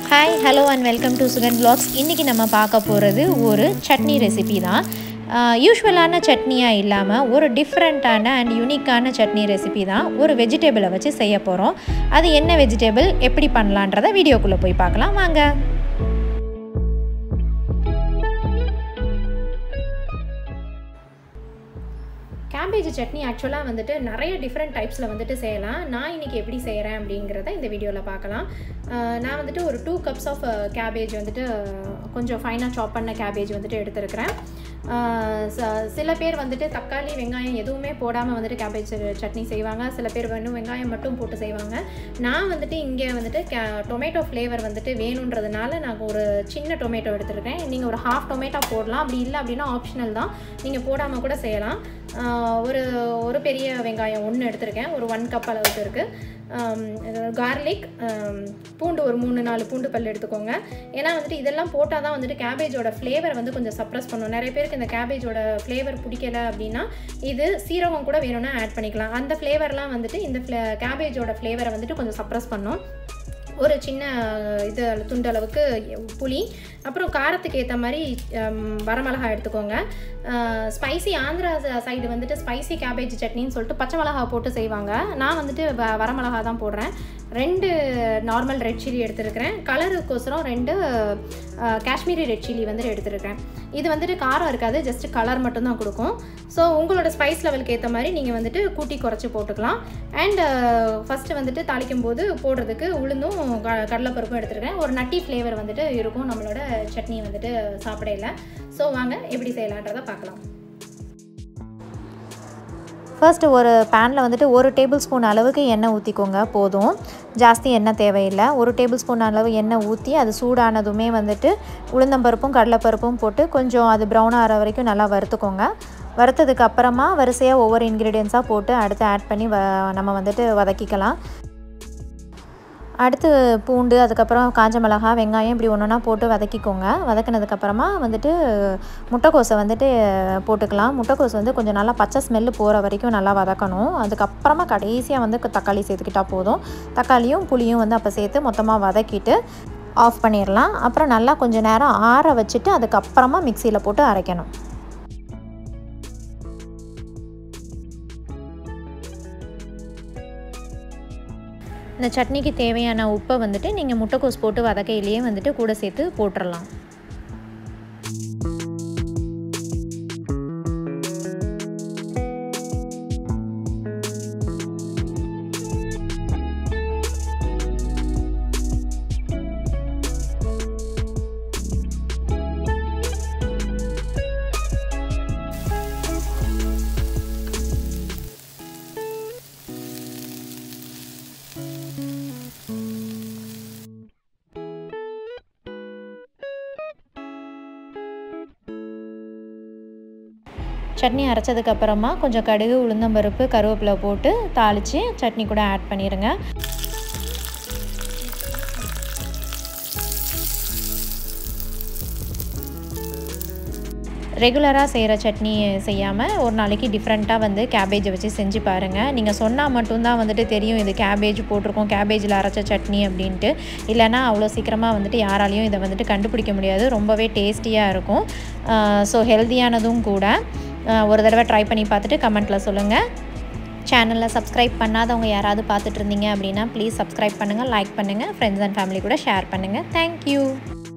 hi hello and welcome to Sugan blogs இன்றைக்கி நம்ம பார்க்க போகிறது ஒரு சட்னி ரெசிபி தான் யூஸ்வலான சட்னியாக இல்லாமல் ஒரு டிஃப்ரெண்ட்டான அண்ட் யூனிக்கான சட்னி ரெசிபி தான் ஒரு வெஜிடபிளை வச்சு செய்ய போகிறோம் அது என்ன வெஜிடபிள் எப்படி பண்ணலான்றதை வீடியோக்குள்ளே போய் பார்க்கலாம் வாங்க கேபேஜ் சட்னி ஆக்சுவலாக வந்துட்டு நிறைய டிஃப்ரெண்ட் டைப்ஸில் வந்துட்டு செய்யலாம் நான் இன்றைக்கி எப்படி செய்கிறேன் அப்படிங்கிறத இந்த வீடியோவில் பார்க்கலாம் நான் வந்துட்டு ஒரு டூ கப்ஸ் ஆஃப் கேபேஜ் வந்துட்டு கொஞ்சம் ஃபைனாக சாப் பண்ண கேபேஜ் வந்துட்டு எடுத்துருக்கிறேன் சில பேர் வந்துட்டு தக்காளி வெங்காயம் எதுவுமே போடாமல் வந்துட்டு கேபேஜ் சட்னி செய்வாங்க சில பேர் வந்து வெங்காயம் மட்டும் போட்டு செய்வாங்க நான் வந்துட்டு இங்கே வந்துட்டு கே டொமேட்டோ ஃப்ளேவர் வந்துட்டு வேணுன்றதுனால நான் ஒரு சின்ன டொமேட்டோ எடுத்துருக்கேன் நீங்கள் ஒரு ஹாஃப் டொமேட்டோ போடலாம் அப்படி இல்லை அப்படின்னா ஆப்ஷனல் தான் நீங்கள் போடாமல் கூட செய்யலாம் ஒரு ஒரு பெரிய வெங்காயம் ஒன்று எடுத்திருக்கேன் ஒரு ஒன் கப் அளவுக்கு இருக்குது கார்லிக் பூண்டு ஒரு மூணு நாலு பூண்டு பல் எடுத்துக்கோங்க ஏன்னா வந்துட்டு இதெல்லாம் போட்டால் தான் வந்துட்டு கேபேஜோட ஃப்ளேவர் வந்து கொஞ்சம் சப்ரஸ் பண்ணும் நிறைய பேருக்கு இந்த கேபேஜோட ஃப்ளேவர் பிடிக்கல அப்படின்னா இது சீரகம் கூட வேணும்னா ஆட் பண்ணிக்கலாம் அந்த ஃப்ளேவர்லாம் வந்துட்டு இந்த ஃப்ளே கேபேஜோட ஃப்ளேவரை வந்துட்டு கொஞ்சம் சப்ரஸ் பண்ணும் ஒரு சின்ன இது துண்டு அளவுக்கு புளி அப்புறம் காரத்துக்கு ஏற்ற மாதிரி வரமிளகா எடுத்துக்கோங்க ஸ்பைசி ஆந்திரா சைடு வந்துட்டு ஸ்பைசி கேபேஜ் சட்னின்னு சொல்லிட்டு பச்சை மிளகா போட்டு செய்வாங்க நான் வந்துட்டு வ வரமிளகா தான் போடுறேன் ரெண்டு நார்மல் ரெட் சில்லி எடுத்துருக்கிறேன் கலருக்கோசரம் ரெண்டு காஷ்மீரி ரெட் சில்லி வந்துட்டு எடுத்துருக்கேன் இது வந்துட்டு காரம் இருக்காது ஜஸ்ட் கலர் மட்டும்தான் கொடுக்கும் ஸோ உங்களோட ஸ்பைஸ் லெவலுக்கு ஏற்ற மாதிரி நீங்கள் வந்துட்டு கூட்டி குறைச்சி போட்டுக்கலாம் அண்ட் ஃபஸ்ட்டு வந்துட்டு தாளிக்கும் போது போடுறதுக்கு உளுந்தும் க கடலைப்பருப்பும் எடுத்துருக்கேன் ஒரு நட்டி ஃப்ளேவர் வந்துட்டு இருக்கும் நம்மளோட சட்னி வந்துட்டு சாப்பிடையில ஸோ வாங்க எப்படி செய்யலான்றதை பார்க்கலாம் ஃபர்ஸ்ட்டு ஒரு பேனில் வந்துட்டு ஒரு டேபிள் ஸ்பூன் அளவுக்கு எண்ணெய் ஊற்றிக்கோங்க போதும் ஜாஸ்தி எண்ணெய் தேவையில்லை ஒரு டேபிள் ஸ்பூன் அளவு எண்ணெய் ஊற்றி அது சூடானதுமே வந்துட்டு உளுந்தம்பருப்பும் கடலைப்பருப்பும் போட்டு கொஞ்சம் அது ப்ரௌன் ஆகிற வரைக்கும் நல்லா வறுத்துக்கோங்க வறுத்ததுக்கு அப்புறமா வரிசையாக ஒவ்வொரு இன்க்ரீடியன்ஸாக போட்டு அடுத்து ஆட் பண்ணி வ நம்ம வந்துட்டு வதக்கிக்கலாம் அடுத்து பூண்டு அதுக்கப்புறம் காஞ்ச மிளகா வெங்காயம் இப்படி ஒன்று ஒன்றா போட்டு வதக்கிக்கோங்க வதக்கினதுக்கப்புறமா வந்துட்டு முட்டைக்கோஸை வந்துட்டு போட்டுக்கலாம் முட்டைக்கோஸ் வந்து கொஞ்சம் நல்லா பச்சை ஸ்மெல்லு போகிற வரைக்கும் நல்லா வதக்கணும் அதுக்கப்புறமா கடைசியாக வந்து தக்காளி சேர்த்துக்கிட்டால் போதும் தக்காளியும் புளியும் வந்து அப்போ சேர்த்து மொத்தமாக வதக்கிட்டு ஆஃப் பண்ணிடலாம் அப்புறம் நல்லா கொஞ்சம் நேரம் ஆற வச்சுட்டு அதுக்கப்புறமா மிக்சியில் போட்டு அரைக்கணும் இந்த சட்னிக்கு தேவையான உப்பை வந்துட்டு நீங்கள் முட்டைக்கோஸ் போட்டு வதக்கையிலேயே வந்துட்டு கூட சேர்த்து போட்டுடலாம் சட்னி அரைச்சதுக்கப்புறமா கொஞ்சம் கடுகு உளுந்தம்பருப்பு கருவேப்பிலை போட்டு தாளித்து சட்னி கூட ஆட் பண்ணிடுங்க ரெகுலராக செய்கிற சட்னி செய்யாமல் ஒரு நாளைக்கு டிஃப்ரெண்ட்டாக வந்து கேபேஜை வச்சு செஞ்சு பாருங்கள் நீங்கள் சொன்னால் மட்டும்தான் வந்துட்டு தெரியும் இது கேபேஜ் போட்டிருக்கோம் கேபேஜில் அரைச்ச சட்னி அப்படின்ட்டு இல்லைனா அவ்வளோ சீக்கிரமாக வந்துட்டு யாராலையும் இதை வந்துட்டு கண்டுபிடிக்க முடியாது ரொம்பவே டேஸ்டியாக இருக்கும் ஸோ ஹெல்த்தியானதும் கூட ஒரு தடவை ட்ரை பண்ணி பார்த்துட்டு கமெண்ட்டில் சொல்லுங்கள் சேனலில் சப்ஸ்கிரைப் பண்ணாதவங்க யாராவது பார்த்துட்டு இருந்தீங்க அப்படின்னா ப்ளீஸ் சப்ஸ்கிரைப் பண்ணுங்கள் லைக் பண்ணுங்கள் ஃப்ரெண்ட்ஸ் அண்ட் ஃபேமிலி கூட ஷேர் பண்ணுங்கள் தேங்க்யூ